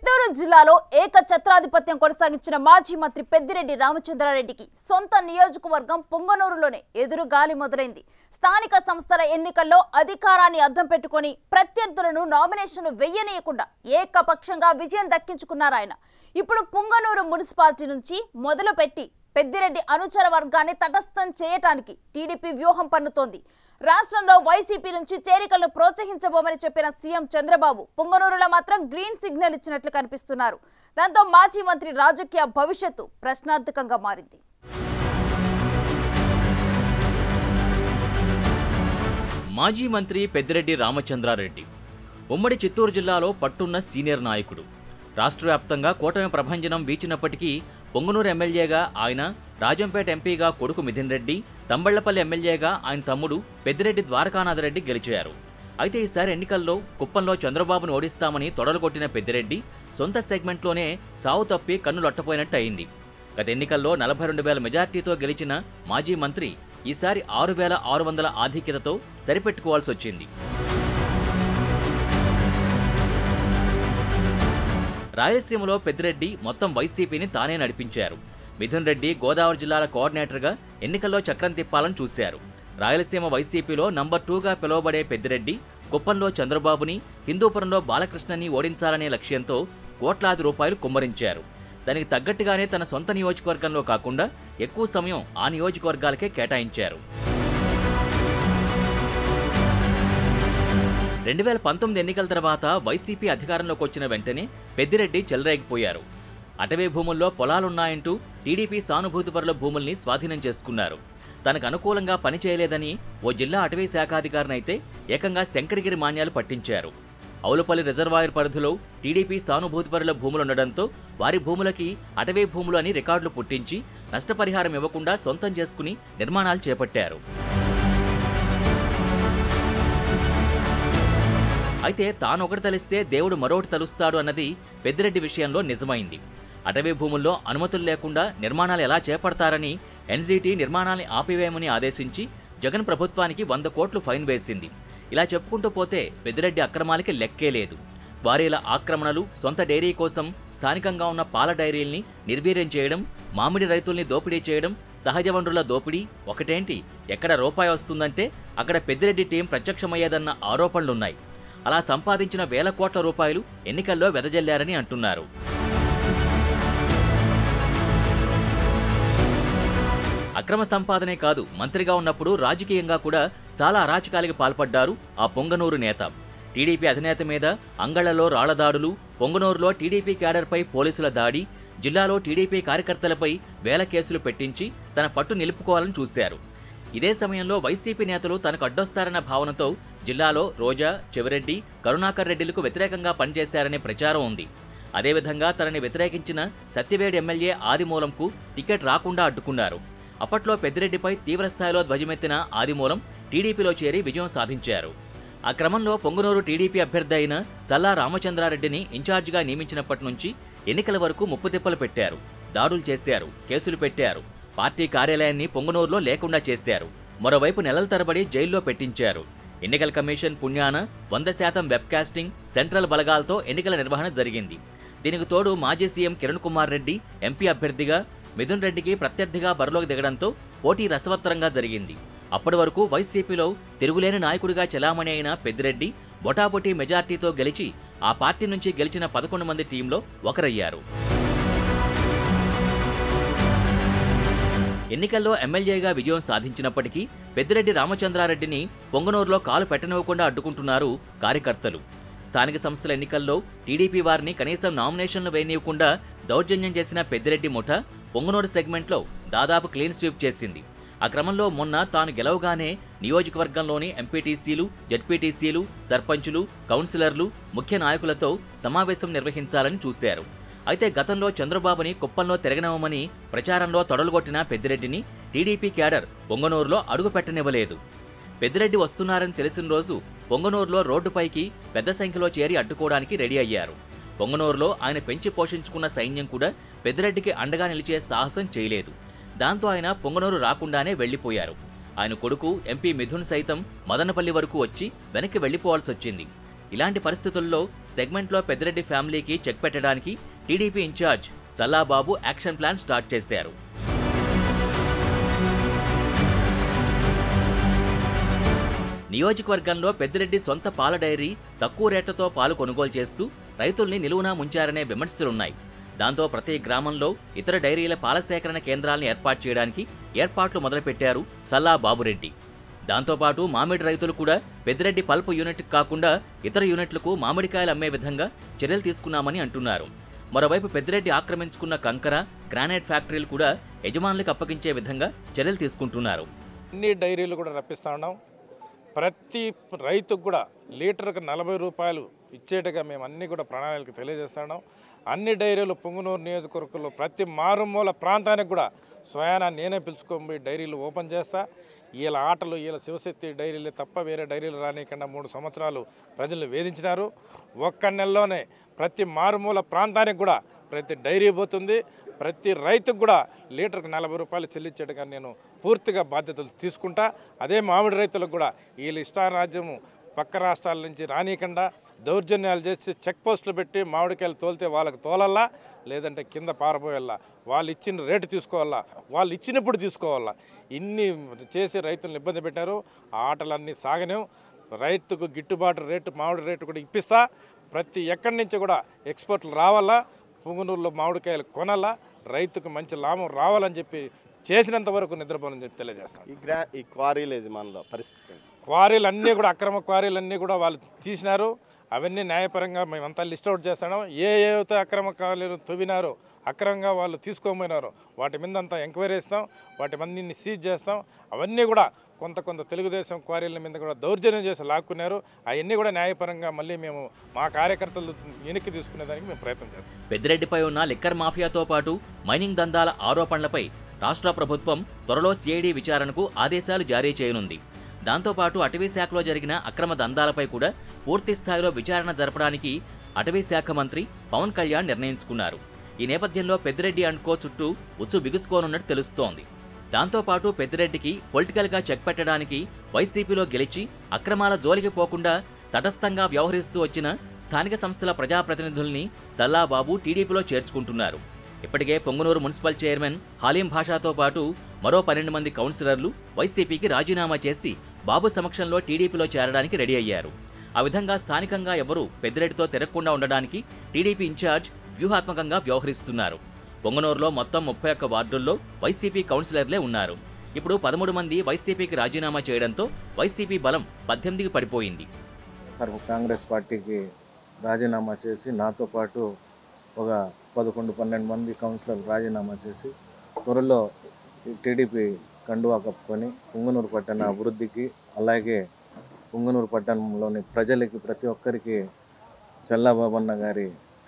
చిత్తూరు జిల్లాలో ఏక ఛత్రాధిపత్యం కొనసాగించిన మాజీ మంత్రి పెద్దిరెడ్డి రామచంద్రారెడ్డికి సొంత నియోజకవర్గం పొంగనూరులోనే ఎదురుగాలి మొదలైంది స్థానిక సంస్థల ఎన్నికల్లో అధికారాన్ని అద్దం పెట్టుకొని ప్రత్యర్థులను నామినేషన్ వెయ్యనీయకుండా ఏకపక్షంగా విజయం దక్కించుకున్నారు ఆయన ఇప్పుడు పొంగనూరు మున్సిపాలిటీ నుంచి మొదలుపెట్టి పెద్దిరెడ్డి అనుచర వర్గాన్ని తటస్థం చేయటానికి టీడీపీ వ్యూహం పన్నుతోంది రాష్ట్రంలో వైసీపీ నుంచి చేరికలను ప్రోత్సహించబోమని చెప్పిన సీఎం చంద్రబాబు పొంగనూరులో మాత్రం గ్రీన్ సిగ్నల్ ఇచ్చినట్లు కనిపిస్తున్నారు దాంతో మాజీ మంత్రి రాజకీయ భవిష్యత్తు ప్రశ్నార్థకంగా మారింది మాజీ మంత్రి పెద్దిరెడ్డి రామచంద్రారెడ్డి ఉమ్మడి చిత్తూరు జిల్లాలో పట్టున్న సీనియర్ నాయకుడు రాష్ట్ర వ్యాప్తంగా కూటమి ప్రభంజనం వీచినప్పటికీ పొంగనూరు ఎమ్మెల్యేగా ఆయన రాజంపేట ఎంపీగా కొడుకు మిథున్ రెడ్డి తంబళ్లపల్లి ఎమ్మెల్యేగా ఆయన తమ్ముడు పెద్దిరెడ్డి ద్వారకానాథరెడ్డి గెలిచారు అయితే ఈసారి ఎన్నికల్లో కుప్పంలో చంద్రబాబును ఓడిస్తామని తొడలుకొట్టిన పెద్దిరెడ్డి సొంత సెగ్మెంట్లోనే చావు తప్పి కన్నులొట్టపోయినట్టు అయింది గత ఎన్నికల్లో నలభై రెండు వేల మెజార్టీతో గెలిచిన మాజీ మంత్రి ఈసారి ఆరు వేల ఆరు వందల ఆధిక్యతతో సరిపెట్టుకోవాల్సి వచ్చింది రాయలసీమలో పెద్దిరెడ్డి మొత్తం వైసీపీని తానే నడిపించారు మిథున్ రెడ్డి గోదావరి జిల్లాల కోఆర్డినేటర్గా ఎన్నికల్లో చక్రం తిప్పాలని చూశారు రాయలసీమ వైసీపీలో నంబర్ టూగా పిలువబడే పెద్దిరెడ్డి కుప్పంలో చంద్రబాబుని హిందూపురంలో బాలకృష్ణని ఓడించాలనే లక్ష్యంతో కోట్లాది రూపాయలు కుమ్మరించారు దానికి తగ్గట్టుగానే తన సొంత నియోజకవర్గంలో కాకుండా ఎక్కువ సమయం ఆ నియోజకవర్గాలకే కేటాయించారు రెండు వేల పంతొమ్మిది ఎన్నికల తర్వాత వైసీపీ అధికారంలోకి వచ్చిన వెంటనే పెద్దిరెడ్డి చెలరేగిపోయారు అటవీ భూముల్లో పొలాలున్నాయంటూ టీడీపీ సానుభూతిపరుల భూముల్ని స్వాధీనం చేసుకున్నారు తనకు అనుకూలంగా పనిచేయలేదని ఓ జిల్లా అటవీ శాఖాధికారినైతే ఏకంగా శంకరగిరి మాన్యాలు పట్టించారు అవులపల్లి రిజర్వాయర్ పరిధిలో టీడీపీ సానుభూతిపరుల భూములుండడంతో వారి భూములకి అటవీ భూములు అని రికార్డులు పుట్టించి నష్టపరిహారం ఇవ్వకుండా సొంతం చేసుకుని నిర్మాణాలు చేపట్టారు అయితే తానొకటి తలిస్తే దేవుడు మరొకటి తలుస్తాడు అన్నది పెద్దిరెడ్డి విషయంలో నిజమైంది అటవీ భూముల్లో అనుమతులు లేకుండా నిర్మాణాలు ఎలా చేపడతారని ఎన్జీటీ నిర్మాణాల్ని ఆపివేయమని ఆదేశించి జగన్ ప్రభుత్వానికి వంద కోట్లు ఫైన్ వేసింది ఇలా చెప్పుకుంటూ పోతే పెద్దిరెడ్డి అక్రమాలకి లెక్కే లేదు వారీల ఆక్రమణలు సొంత డైరీ కోసం స్థానికంగా ఉన్న పాల డైరీల్ని నిర్వీర్యం చేయడం మామిడి రైతుల్ని దోపిడీ చేయడం సహజ వనరుల దోపిడీ ఒకటేంటి ఎక్కడ రూపాయి వస్తుందంటే అక్కడ పెద్దిరెడ్డి టీం ప్రత్యక్షమయ్యేదన్న ఆరోపణలున్నాయి అలా సంపాదించిన వేల కోట్ల రూపాయలు ఎన్నికల్లో వెదజల్లారని అంటున్నారు అక్రమ సంపాదనే కాదు మంత్రిగా ఉన్నప్పుడు రాజకీయంగా కూడా చాలా అరాచకాలకి పాల్పడ్డారు ఆ పొంగనూరు నేత టీడీపీ అధినేత మీద అంగళ్లలో రాళ్లదాడులు పొంగనూరులో టీడీపీ క్యాడర్పై పోలీసుల దాడి జిల్లాలో టీడీపీ కార్యకర్తలపై వేల కేసులు పెట్టించి తన పట్టు నిలుపుకోవాలని చూశారు ఇదే సమయంలో వైసీపీ నేతలు తనకు అడ్డొస్తారన్న భావనతో జిల్లాలో రోజా చెవిరెడ్డి కరుణాకర్ రెడ్డిలకు వ్యతిరేకంగా పనిచేశారనే ప్రచారం ఉంది అదేవిధంగా తనని వ్యతిరేకించిన సత్యవేడి ఎమ్మెల్యే ఆదిమూలంకు టికెట్ రాకుండా అడ్డుకున్నారు అప్పట్లో పెద్దిరెడ్డిపై తీవ్రస్థాయిలో ధ్వజమెత్తిన ఆదిమూలం టీడీపీలో చేరి విజయం సాధించారు ఆ క్రమంలో పొంగనూరు టీడీపీ అభ్యర్థి అయిన చల్లా రామచంద్రారెడ్డిని ఇన్ఛార్జిగా నియమించినప్పటి నుంచి ఎన్నికల వరకు ముప్పుతిప్పలు పెట్టారు దాడులు చేశారు కేసులు పెట్టారు పార్టీ కార్యాలయాన్ని పొంగనూరులో లేకుండా చేశారు మరోవైపు నెలల తరబడి జైల్లో పెట్టించారు ఎన్నికల కమిషన్ పుణ్యాన వంద శాతం వెబ్కాస్టింగ్ సెంట్రల్ బలగాలతో ఎన్నికల నిర్వహణ జరిగింది దీనికి తోడు మాజీ సీఎం కిరణ్ కుమార్ రెడ్డి ఎంపీ అభ్యర్థిగా మిథున్ రెడ్డికి ప్రత్యర్థిగా బరిలోకి దిగడంతో పోటీ రసవత్తరంగా జరిగింది అప్పటి వరకు వైసీపీలో తిరుగులేని నాయకుడిగా చెలామణి అయిన పెద్దిరెడ్డి బొటాబొటీ మెజార్టీతో గెలిచి ఆ పార్టీ నుంచి గెలిచిన పదకొండు మంది టీంలో ఒకరయ్యారు ఎన్నికల్లో ఎమ్మెల్యేగా విజయం సాధించినప్పటికీ పెద్దిరెడ్డి రామచంద్రారెడ్డిని పొంగనూరులో కాలు పెట్టనివ్వకుండా అడ్డుకుంటున్నారు కార్యకర్తలు స్థానిక సంస్థల ఎన్నికల్లో టీడీపీ వారిని కనీసం నామినేషన్లు వేయనీయకుండా దౌర్జన్యం చేసిన పెద్దిరెడ్డి ముఠ పొంగనూరు సెగ్మెంట్లో దాదాపు క్లీన్ స్వీప్ చేసింది ఆ క్రమంలో మొన్న తాను గెలవగానే నియోజకవర్గంలోని ఎంపీటీసీలు జడ్పీటీసీలు సర్పంచులు కౌన్సిలర్లు ముఖ్య నాయకులతో సమావేశం నిర్వహించాలని చూశారు అయితే గతంలో చంద్రబాబుని కుప్పంలో తిరగనివ్వమని ప్రచారంలో తొడలుగొట్టిన పెద్దిరెడ్డిని టీడీపీ క్యాడర్ పొంగనూరులో అడుగు పెట్టనివ్వలేదు పెద్దిరెడ్డి వస్తున్నారని తెలిసిన రోజు పొంగనూరులో రోడ్డుపైకి పెద్ద సంఖ్యలో చేరి అడ్డుకోవడానికి రెడీ అయ్యారు పొంగనూరులో ఆయన పెంచి పోషించుకున్న సైన్యం కూడా పెద్దిరెడ్డికి అండగా నిలిచే సాహసం చేయలేదు దాంతో ఆయన పొంగనూరు రాకుండానే వెళ్లిపోయారు ఆయన కొడుకు ఎంపీ మిథున్ సైతం మదనపల్లి వరకు వచ్చి వెనక్కి వెళ్లిపోవాల్సి వచ్చింది ఇలాంటి పరిస్థితుల్లో సెగ్మెంట్లో పెద్దిరెడ్డి ఫ్యామిలీకి చెక్ పెట్టడానికి TDP incharge Challababu action plan start చేశారు నియోజకవర్గంలో పెద్దిరెడ్డి సొంత పాల డైరీ తక్కువ రేట్లతో పాలు కొనుగోలు చేస్తూ రైతుల్ని నిలువునా ముంచారనే విమర్శలున్నాయి దాంతో ప్రతి గ్రామంలో ఇతర డైరీల పాల సేకరణ కేంద్రాలను ఏర్పాటు చేయడానికి ఏర్పాట్లు మొదలుపెట్టారు చల్లా బాబురెడ్డి దాంతోపాటు మామిడి రైతులు కూడా పెద్దిరెడ్డి పల్ప్ యూనిట్ కాకుండా ఇతర యూనిట్లకు మామిడికాయలు అమ్మే విధంగా చర్యలు తీసుకున్నామని అంటున్నారు మరోవైపు పెద్దిరెడ్డి ఆక్రమించుకున్న కంకర గ్రానైట్ ఫ్యాక్టరీలు కూడా యజమానులకు అప్పగించే విధంగా చర్యలు తీసుకుంటున్నారు అన్ని డైరీలు కూడా రప్పిస్తా ఉన్నాం ప్రతి రైతుకు కూడా లీటర్కి నలభై రూపాయలు ఇచ్చేట్టుగా మేము అన్ని కూడా ప్రణాళికలు తెలియజేస్తున్నాం అన్ని డైరీలు పొంగునూరు నియోజకవర్గంలో ప్రతి మారుమూల ప్రాంతానికి కూడా స్వయానా నేనే పిలుచుకొని డైరీలు ఓపెన్ చేస్తా వీళ్ళ ఆటలు వీళ్ళ శివశక్తి డైరీలు తప్ప వేరే డైరీలు రానికుండా మూడు సంవత్సరాలు ప్రజలు వేధించినారు ఒక్క నెలలోనే ప్రతి మారుమూల ప్రాంతానికి కూడా ప్రతి డైరీ పోతుంది ప్రతి రైతుకు కూడా లీటర్కి నలభై రూపాయలు చెల్లించేట్టుగా నేను పూర్తిగా బాధ్యతలు తీసుకుంటా అదే మామిడి రైతులకు కూడా వీళ్ళ ఇష్టారాజ్యము పక్క రాష్ట్రాల నుంచి రానియకుండా దౌర్జన్యాలు చేసి చెక్ పోస్టులు పెట్టి మామిడికాయలు తోలితే వాళ్ళకి తోలల్లా లేదంటే కింద పారబోయల్లా వాళ్ళు ఇచ్చిన రేటు తీసుకోవాలా వాళ్ళు ఇచ్చినప్పుడు తీసుకోవాలా ఇన్ని చేసి రైతులను ఇబ్బంది పెట్టారు ఆ ఆటలన్నీ సాగనేం రైతుకు గిట్టుబాటు రేటు మామిడి రేటు కూడా ఇప్పిస్తా ప్రతి ఎక్కడి నుంచి కూడా ఎక్స్పోర్ట్లు రావాలా పుంగునూరులో మామిడికాయలు కొనాలా రైతుకు మంచి లాభం రావాలని చెప్పి చేసినంత వరకు నిద్రపోనని చెప్పి తెలియజేస్తాను ఈ గ్రా ఈ క్వారీల యజమానుల పరిస్థితి క్వారీలు అన్నీ కూడా అక్రమ క్వారీలు అన్నీ కూడా వాళ్ళు తీసినారు అవన్నీ న్యాయపరంగా మేమంతా లిస్ట్ అవుట్ చేస్తాం ఏ ఏవైతే అక్రమ క్వారీలు తవ్వినారో అక్రమంగా వాళ్ళు తీసుకోపోయినారో వాటి మీద అంతా ఎంక్వైరీ చేస్తాం వాటి మందిని సీజ్ చేస్తాం అవన్నీ కూడా కొంత కొంత తెలుగుదేశం క్వారీల మీద కూడా దౌర్జన్యం చేసి లాక్కున్నారు అవన్నీ కూడా న్యాయపరంగా మళ్ళీ మేము మా కార్యకర్తలు వెనక్కి తీసుకునేదానికి మేము ప్రయత్నం చేస్తాం పెద్దిరెడ్డిపై ఉన్న లిక్కర్ మాఫియాతో పాటు మైనింగ్ దందాల ఆరోపణలపై రాష్ట్ర ప్రభుత్వం త్వరలో సిఐడి విచారణకు ఆదేశాలు జారీ చేయనుంది దాంతోపాటు అటవీ శాఖలో జరిగిన అక్రమ దందాలపై కూడా పూర్తి స్థాయిలో విచారణ జరపడానికి అటవీ శాఖ మంత్రి పవన్ కళ్యాణ్ నిర్ణయించుకున్నారు ఈ నేపథ్యంలో పెద్దిరెడ్డి అండ్ కో చుట్టూ ఉచ్చు బిగుసుకోనున్నట్టు తెలుస్తోంది దాంతోపాటు పెద్దిరెడ్డికి పొలిటికల్గా చెక్ పెట్టడానికి వైసీపీలో గెలిచి అక్రమాల జోలికి పోకుండా తటస్థంగా వ్యవహరిస్తూ వచ్చిన స్థానిక సంస్థల ప్రజాప్రతినిధుల్ని చల్లాబాబు టీడీపీలో చేర్చుకుంటున్నారు ఇప్పటికే పొంగునూరు మున్సిపల్ చైర్మన్ హాలీం భాషాతో పాటు మరో పన్నెండు మంది కౌన్సిలర్లు వైసీపీకి రాజీనామా చేసి బాబు సమక్షంలో టీడీపీలో చేరడానికి రెడీ అయ్యారు ఆ విధంగా స్థానికంగా ఎవరూ పెద్దిరెడ్డితో తిరగకుండా ఉండడానికి టీడీపీ ఇన్ఛార్జ్ వ్యూహాత్మకంగా వ్యవహరిస్తున్నారు పొంగనూరులో మొత్తం ముప్పై ఒక్క వార్డుల్లో వైసీపీ కౌన్సిలర్లే ఉన్నారు ఇప్పుడు పదమూడు మంది వైసీపీకి రాజీనామా చేయడంతో వైసీపీ బలం పద్దెనిమిదికి పడిపోయింది సర్వ కాంగ్రెస్ పార్టీకి రాజీనామా చేసి నాతో పాటు ఒక పదకొండు పన్నెండు మంది కౌన్సిలర్లు రాజీనామా చేసి త్వరలో ఈ టీడీపీ కండువా కప్పుకొని పుంగనూరు పట్టణ అభివృద్ధికి అలాగే పుంగనూరు పట్టణంలోని ప్రజలకి ప్రతి ఒక్కరికి చల్లాబాబన్న గారి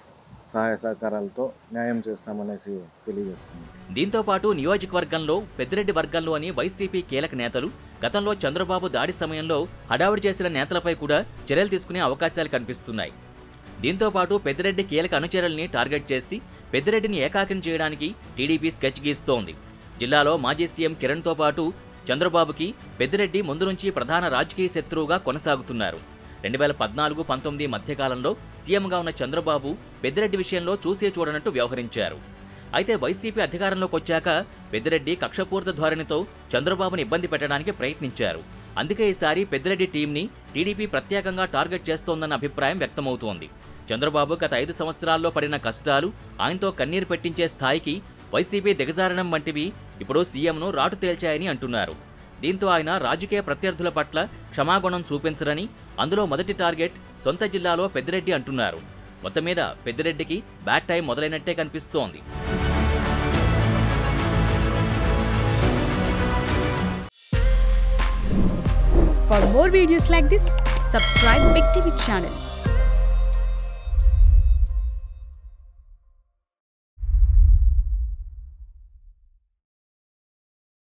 సహాయ సహకారాలతో న్యాయం చేస్తామనేసి తెలియజేస్తుంది దీంతో పాటు నియోజకవర్గంలో పెద్దిరెడ్డి వర్గంలోని వైసీపీ కీలక నేతలు గతంలో చంద్రబాబు దాడి సమయంలో హడావుడి చేసిన నేతలపై కూడా చర్యలు తీసుకునే అవకాశాలు కనిపిస్తున్నాయి దీంతో పాటు పెద్దిరెడ్డి కీలక అనుచరుల్ని టార్గెట్ చేసి పెద్దిరెడ్డిని ఏకాకిని చేయడానికి టీడీపీ స్కెచ్ గీస్తోంది జిల్లాలో మాజీ సీఎం కిరణ్తో పాటు చంద్రబాబుకి పెద్దిరెడ్డి ముందు నుంచి ప్రధాన రాజకీయ శత్రువుగా కొనసాగుతున్నారు రెండు వేల పద్నాలుగు పంతొమ్మిది మధ్యకాలంలో సీఎంగా ఉన్న చంద్రబాబు పెద్దిరెడ్డి విషయంలో చూసే చూడనట్టు వ్యవహరించారు అయితే వైసీపీ అధికారంలోకి వచ్చాక పెద్దిరెడ్డి కక్షపూరిత ధోరణితో చంద్రబాబును ఇబ్బంది పెట్టడానికి ప్రయత్నించారు అందుకే ఈసారి పెద్దిరెడ్డి టీంని టీడీపీ ప్రత్యేకంగా టార్గెట్ చేస్తోందన్న అభిప్రాయం వ్యక్తమవుతోంది చంద్రబాబు గత ఐదు సంవత్సరాల్లో పడిన కష్టాలు ఆయనతో కన్నీరు పెట్టించే స్థాయికి వైసీపీ దిగజారడం వంటివి ఇప్పుడు సీఎంను రాటు తేల్చాయని అంటున్నారు దీంతో ఆయన రాజకీయ ప్రత్యర్థుల పట్ల క్షమాగుణం చూపించరని అందులో మొదటి టార్గెట్ సొంత జిల్లాలో పెద్దిరెడ్డి అంటున్నారు మొత్తం మీద పెద్దిరెడ్డికి బ్యాట్ టైం మొదలైనట్టే కనిపిస్తోంది For more videos like this, subscribe Big TV channel